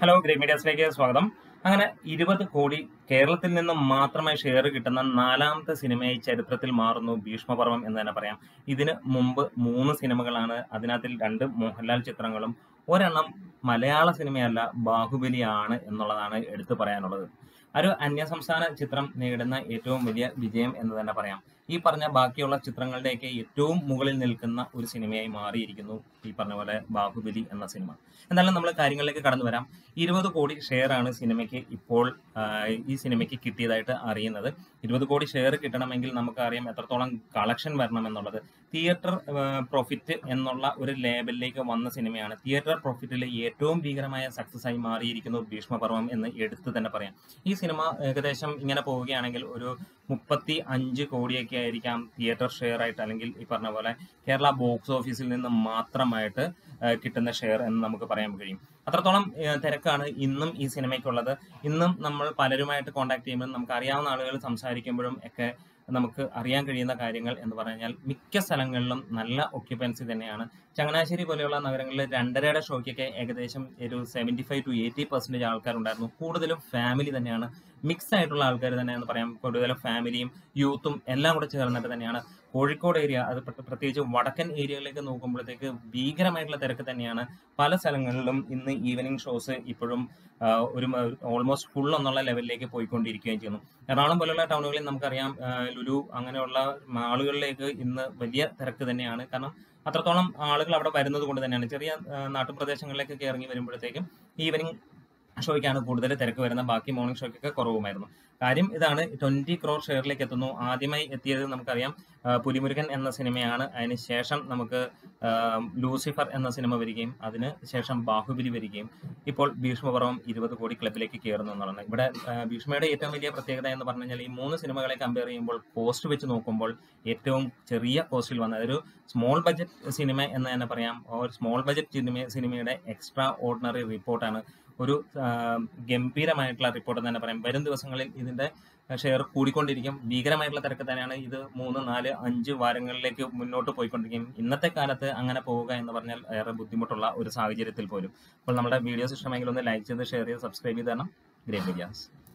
hello grey മീഡിയാസിലേക്ക് സ്വാഗതം അങ്ങനെ ഇരുപത് കോടി കേരളത്തിൽ നിന്നും മാത്രമായി ഷെയർ കിട്ടുന്ന നാലാമത്തെ സിനിമയായി ചരിത്രത്തിൽ മാറുന്നു ഭീഷ്മപർവം എന്ന് തന്നെ പറയാം ഇതിന് മുമ്പ് മൂന്ന് സിനിമകളാണ് അതിനകത്തിൽ രണ്ട് മോഹൻലാൽ ചിത്രങ്ങളും ഒരെണ്ണം മലയാള സിനിമയല്ല ബാഹുബലിയാണ് എന്നുള്ളതാണ് എടുത്തു പറയാനുള്ളത് ഒരു അന്യസംസ്ഥാന ചിത്രം നേടുന്ന ഏറ്റവും വലിയ വിജയം എന്ന് തന്നെ പറയാം ഈ പറഞ്ഞ ബാക്കിയുള്ള ചിത്രങ്ങളുടെയൊക്കെ ഏറ്റവും മുകളിൽ നിൽക്കുന്ന ഒരു സിനിമയായി മാറിയിരിക്കുന്നു ഈ പറഞ്ഞ പോലെ ബാഹുബലി എന്ന സിനിമ എന്തായാലും നമ്മൾ കാര്യങ്ങളിലേക്ക് കടന്നു വരാം ഇരുപത് കോടി ഷെയർ ആണ് സിനിമയ്ക്ക് ഇപ്പോൾ ആ, ഈ സിനിമയ്ക്ക് കിട്ടിയതായിട്ട് അറിയുന്നത് ഇരുപത് കോടി ഷെയർ കിട്ടണമെങ്കിൽ നമുക്കറിയാം എത്രത്തോളം കളക്ഷൻ വരണം എന്നുള്ളത് തിയേറ്റർ പ്രോഫിറ്റ് എന്നുള്ള ഒരു ലേബലിലേക്ക് വന്ന സിനിമയാണ് തിയേറ്റർ പ്രോഫിറ്റിലെ ഏറ്റവും ഭീകരമായ സക്സസ് ആയി മാറിയിരിക്കുന്നു ഭീഷ്മപർവം എന്ന് എടുത്തു തന്നെ പറയാം ഈ സിനിമ ഏകദേശം ഇങ്ങനെ പോവുകയാണെങ്കിൽ ഒരു മുപ്പത്തി അഞ്ച് കോടിയൊക്കെ ആയിരിക്കാം തിയേറ്റർ ഷെയർ ആയിട്ട് അല്ലെങ്കിൽ ഈ പറഞ്ഞ പോലെ കേരള ബോക്സ് ഓഫീസിൽ നിന്ന് മാത്രമായിട്ട് ആ, കിട്ടുന്ന ഷെയർ എന്ന് നമുക്ക് പറയാൻ കഴിയും അത്രത്തോളം ആ, തിരക്കാണ് ഇന്നും ഈ സിനിമയ്ക്കുള്ളത് ഇന്നും നമ്മൾ പലരുമായിട്ട് കോൺടാക്ട് ചെയ്യുമ്പോൾ നമുക്ക് അറിയാവുന്ന ആളുകൾ സംസാരിക്കുമ്പോഴും ഒക്കെ നമുക്ക് അറിയാൻ കഴിയുന്ന കാര്യങ്ങൾ എന്ന് പറഞ്ഞാൽ മിക്ക സ്ഥലങ്ങളിലും നല്ല ഒക്യുപ്പൻസി തന്നെയാണ് ചങ്ങനാശ്ശേരി പോലെയുള്ള നഗരങ്ങളിൽ രണ്ടരയുടെ ഷോയ്ക്കൊക്കെ ഏകദേശം ഒരു seventy five to eighty percentage ആൾക്കാരുണ്ടായിരുന്നു കൂടുതലും ഫാമിലി തന്നെയാണ് മിക്സ് ആയിട്ടുള്ള ആൾക്കാർ തന്നെയാണെന്ന് പറയാം കൂടുതലും ഫാമിലിയും യൂത്തും എല്ലാം കൂടെ ചേർന്നിട്ട് തന്നെയാണ് കോഴിക്കോട് ഏരിയ അത് പ്ര- പ്രത്യേകിച്ച് വടക്കൻ ഏരിയകളിലേക്ക് നോക്കുമ്പോഴത്തേക്ക് ഭീകരമായിട്ടുള്ള തിരക്ക് തന്നെയാണ് പല സ്ഥലങ്ങളിലും ഇന്ന് ഈവനിങ് ഷോസ് ഇപ്പോഴും ആ, ഒരു ഓൾമോസ്റ്റ് ഫുൾ എന്നുള്ള ലെവലിലേക്ക് പോയിക്കൊണ്ടിരിക്കുകയും ചെയ്യുന്നു എറണാകുളം പോലുള്ള ടൗണുകളിൽ നമുക്കറിയാം ആ, ലുലു അങ്ങനെയുള്ള മാളുകളിലേക്ക് ഇന്ന് വലിയ തിരക്ക് തന്നെയാണ് കാരണം അത്രത്തോളം ആളുകൾ അവിടെ വരുന്നത് കൊണ്ട് തന്നെയാണ് ചെറിയ ആ, നാട്ടുപ്രദേശങ്ങളിലേക്കൊക്കെ ഇറങ്ങി വരുമ്പോഴത്തേക്കും ഈവനിങ് ഷോയ്ക്കാണ് കൂടുതൽ തിരക്ക് വരുന്നത് ബാക്കി മോർണിംഗ് ഷോയ്ക്കൊക്കെ കുറവുമായിരുന്നു കാര്യം ഇതാണ് ട്വന്റി ക്രോർ ഷെയറിലേക്ക് എത്തുന്നു ആദ്യമായി എത്തിയത് നമുക്കറിയാം ആ, പുലിമുരുകൻ എന്ന സിനിമയാണ് അതിന് ശേഷം നമുക്ക് ആ, ലൂസിഫർ എന്ന സിനിമ വരികയും അതിന് ശേഷം ബാഹുബലി വരികയും ഇപ്പോൾ ഭീഷ്മപർവം ഇരുപത് കോടി ക്ലബിലേക്ക് കയറുന്നു എന്നുള്ളതാണ് ഇവിടെ ആ, ഭീഷ്മയുടെ ഏറ്റവും വലിയ പ്രത്യേകത എന്ന് പറഞ്ഞു കഴിഞ്ഞാൽ ഈ മൂന്ന് സിനിമകളെ കമ്പയർ ചെയ്യുമ്പോൾ കോസ്റ്റ് വെച്ച് നോക്കുമ്പോൾ ഏറ്റവും ചെറിയ കോസ്റ്റിൽ വന്ന ഒരു സ്മോൾ ബഡ്ജറ്റ് സിനിമ എന്ന് തന്നെ പറയാം ഒരു സ്മോൾ ബഡ്ജറ്റ് സിനിമ സിനിമയുടെ എക്സ്ട്രാ ഓർഡിനറി റിപ്പോർട്ടാണ് ഒരു ആ, ഗംഭീരമായിട്ടുള്ള റിപ്പോർട്ട് എന്ന് തന്നെ പറയാം വരും ദിവസങ്ങളിൽ ഇതിന്റെ ഷെയർ കൂടിക്കൊണ്ടിരിക്കും ഭീകരമായിട്ടുള്ള തിരക്ക് തന്നെയാണ് ഇത് മൂന്ന് നാല് അഞ്ച് വാരങ്ങളിലേക്ക് മുന്നോട്ട് പോയിക്കൊണ്ടിരിക്കും ഇന്നത്തെ കാലത്ത് അങ്ങനെ പോവുക എന്ന് പറഞ്ഞാൽ ഏറെ ബുദ്ധിമുട്ടുള്ള ഒരു സാഹചര്യത്തിൽ പോലും അപ്പോൾ നമ്മുടെ വീഡിയോസ് ഇഷ്ടമെങ്കിൽ ഒന്ന് ലൈക്ക് ചെയ്ത് ഷെയർ ചെയ്ത് സബ്സ്ക്രൈബ് ചെയ്ത് തരണം ഗ്രേറ്റ് മീഡിയാസ്